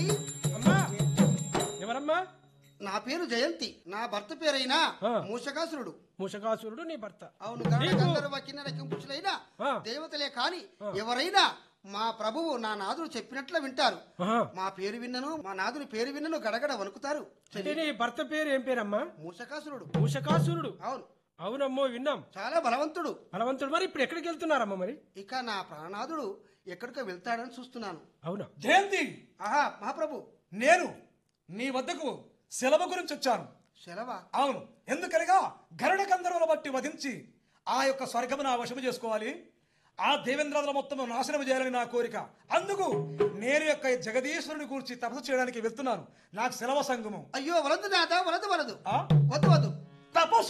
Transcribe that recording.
అమ్మా ఎవరమ్మా నా పేరు జయంతి నా భర్త పేరైన ఆ. మూషకాసురుడు మూషకాసురుడు నీ భర్త అవును గరుడ నీకు- గంధర్వ కిన్నర కింపుషులైన ఆ. దేవతలే కాని ఎవరైనా మా ప్రభువు నా నాదుడు చెప్పినట్లు వింటారు ఆహా. మా పేరు విన్నను మా నాదుని పేరు విన్నను గడగడ వణుకుతారు అంటే నీ భర్త పేరు ఏం పేరమ్మా మూషకాసురుడు మూషకాసురుడు అవును అవునమ్మో విన్నాం చాలా బలవంతుడు బలవంతుడు మరి ఇప్పుడు ఎక్కడికి వెళ్తున్నారమ్మా మరి ఇక నా ప్రాణనాథుడు ఎక్కడికో వెళ్తాడని చూస్తున్నాను అవునా జయంతి ఆహా మహాప్రభు నేను నీ వద్దకు సెలవు గురించి వచ్చాను సెలవా అవును ఎందుకనగా గరుడ గంధర్వుల బట్టి వధించి ఆ యొక్క స్వర్గము నా వశము చేసుకోవాలి ఆ దేవేంద్రాదుల మొత్తం నాశనం చేయాలని నా కోరిక అందుకు నేను యొక్క జగదీశ్వరుని గురించి తపస్సు చేయడానికి వెళ్తున్నాను నాకు సెలవు సంగము అయ్యో వలదు నాథ వలదు వలదు ఆ? వద్దు వద్దు తపస్సు